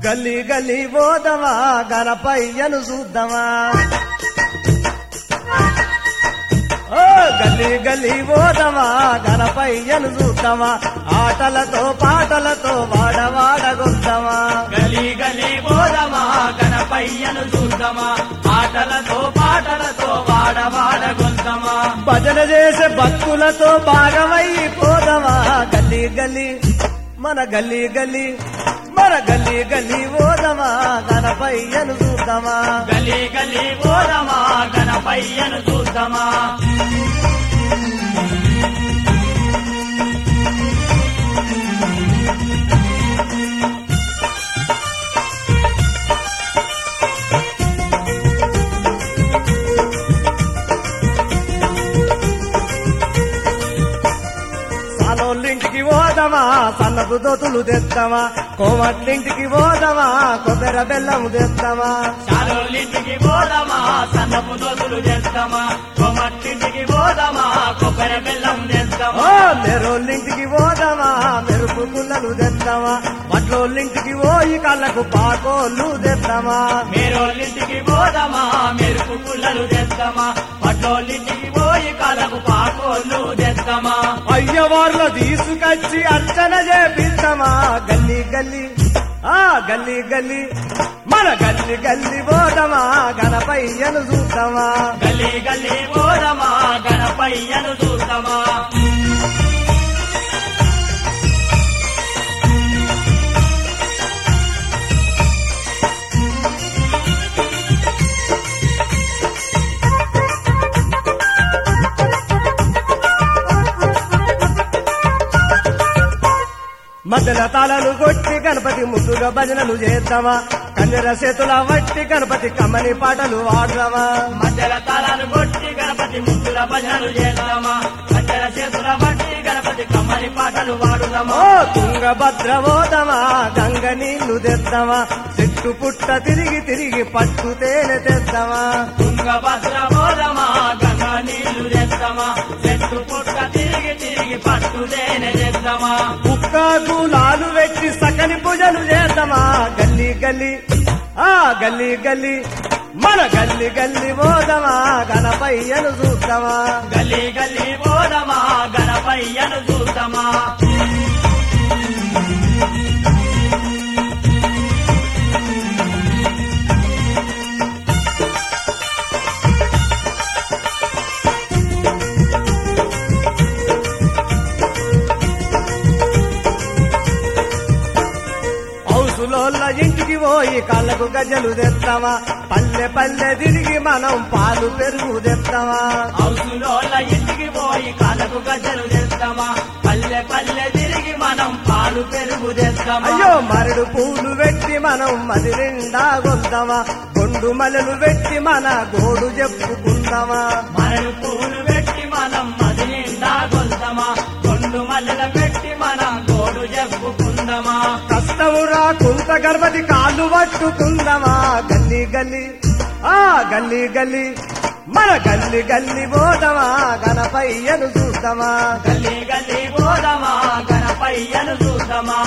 గల్లీ గల్లీ పోదమా గణపయ్యను చూద్దామా ఓ గల్లీ గల్లీ పోదమా గణపయ్యను చూద్దామా ఆటలతో పాటలతో వాడవాడ గొద్దమా గలీ గలీ పోదమా గణపయ్యను చూద్దామా ఆటలతో పాటలతో వాడవాడ గొంతమా భజన చేసే భక్తులతో భాగమై పోదమా గల్లీ గల్లీ మన గల్లీ గల్లీ మన గల్లీ గల్లీ పోదమా గణపయ్యను చూద్దామా గలీ గలీ పోదమా గణపయ్యను చూద్దామా సాలోళ్ళింటికి పోదమా సన్నపు దోతులు తెస్తామా కోమట్లింటికి పోదమా కొబ్బరి బెల్లము తెస్తామా చాలోళ్ళింటికి పోదమా సన్నపు దోతులు చేస్తామా కొమట్టింటికి పోదమా కొబ్బరి బెల్లం ఓ చేస్తామా మెరోళ్ళింటికి పోదమా మెరుపు గుల్లలు తెస్తామా వడ్లోళ్ళింటికి పోయి కళ్ళకు పాకోళ్ళు తెస్తామా మేరోళ్ళింటికి పోదమా మెరుపు పుల్లలు తెస్తామా పట్టోళ్ళింటికి పోయి కలకు పాకోళ్ళు తెస్తామా అయ్యవార్లు తీసుకొచ్చి అర్చన చేపిస్తామా గల్లీ గల్లీ ఆ గల్లీ గల్లీ మన గల్లీ గల్లీ పోదమా గణపయ్యను చూద్దామా గల్లీ గల్లీ పోదమా గణపయ్యను చూద్దామా మధ్యల తాళాలు కొట్టి గణపతి ముద్దుగా భజనలు చేద్దామా కంజర చేతుల వట్టి గణపతి కమ్మని పాటలు వాడదామా మధ్యల తాళాలు కొట్టి గణపతి ముద్దుల భజనలు చేద్దామా మధ్యల చేతుల బట్టి గణపతి కమ్మని పాటలు వాడుదామా ఓ తుంగభద్ర పోదమా గంగ నీళ్లు తెద్దామా చెట్టు పుట్ట తిరిగి తిరిగి పట్టు తేనె తెద్దామా తుంగభద్ర పోదమా గంగా నీళ్లు తెస్తామా చెట్టు పుట్ట తిరిగి తిరిగి పట్టుదేనే చేద్దామా కుక్క గులాలు పెట్టి సకలి పూజలు చేద్దామా గల్లీ గల్లీ ఆ గల్లీ గల్లీ మన గల్లీ గల్లీ పోదమా గణపయ్యను చూద్దామా గల్లీ గల్లీ పోదమా గణపయ్యను చూద్దామా హౌసులోళ్ళ ఇంటికి పోయి కాళ్ళకు గజ్జలు తెస్తామా పల్లె పల్లె తిరిగి మనం పాలు పెరుగు తెస్తామా హౌసులోళ్ళ ఇంటికి పోయి కాళ్ళకు గజ్జలు తెస్తామా పల్లె పల్లె తిరిగి మనం పాలు పెరుగు తెస్తామా అయ్యో మరడు పూలు పెట్టి మనం మది నిండా గొంతమా గొండు మలలు పెట్టి మన గోడు చెప్పుకుందామా మరలు పూలు పెట్టి మనం మది నిండా గొంతమా కొండు మల్లెల పెట్టి మనం గోడు చెప్పుకుందామా కష్టము రాకుంట గణపతి కాళ్ళు పట్టుకుందామా గల్లీ గల్లీ ఆ గల్లీ గల్లీ మన గల్లీ గల్లీ పోదమా గణపయ్యను చూద్దామా గల్లీ గల్లీ పోదమా గణపయ్యను చూద్దామా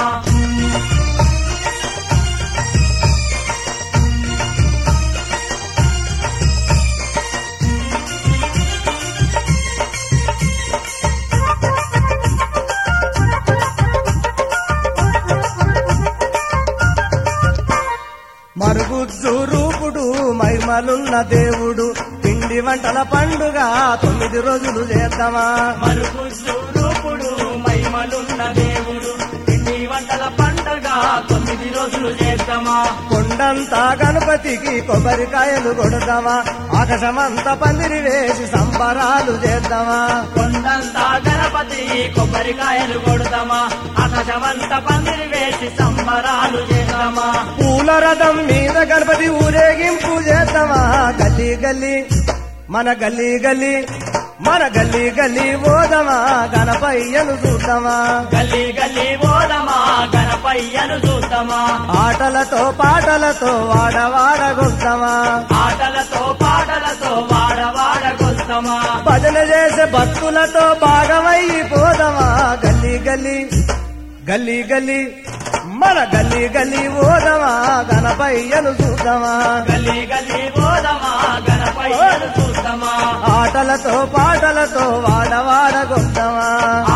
మరుగుజ్జు రూపుడు మైమలున్న దేవుడు పిండి వంటల పండుగ తొమ్మిది రోజులు చేద్దామా మరుగు స్వరూపుడు మహిమలున్న దేవుడు ఇంటి వంటల పండగ తొమ్మిది రోజులు చేద్దామా కొండంతా గణపతికి కొబ్బరికాయలు కొడదామా ఆకాశమంతా పందిరి వేసి సంబరాలు చేద్దామా కొండంతా గణపతి కొబ్బరికాయలు కొడతామా ఆకాశమంత పందిరి వేసి సంబరాలు చేద్దామా పూల రథం మీద గణపతి ఊరేగింపు చేద్దామా గల్లీ గల్లీ మన గల్లీ గల్లీ మన గల్లీ గల్లీ పోదమా గణపయ్యను చూద్దామా గల్లీ గల్లీ పోదమా గణపయ్యను చూద్దామా ఆటలతో పాటలతో వాడవాడ గొద్దమా ఆటలతో పాటలతో వాడవాడ కొత్తమా భజన చేసే భక్తులతో భాగమై పోదమా గల్లీ గల్లీ గల్లీ గల్లీ మన గల్లీ గల్లీ ఓదమా గణపయ్యను చూద్దామా గల్లీ గల్లీ పోదమా గణపయ్యను చూద్దామా ఆటలతో పాటలతో వాడవాడ గొద్దమా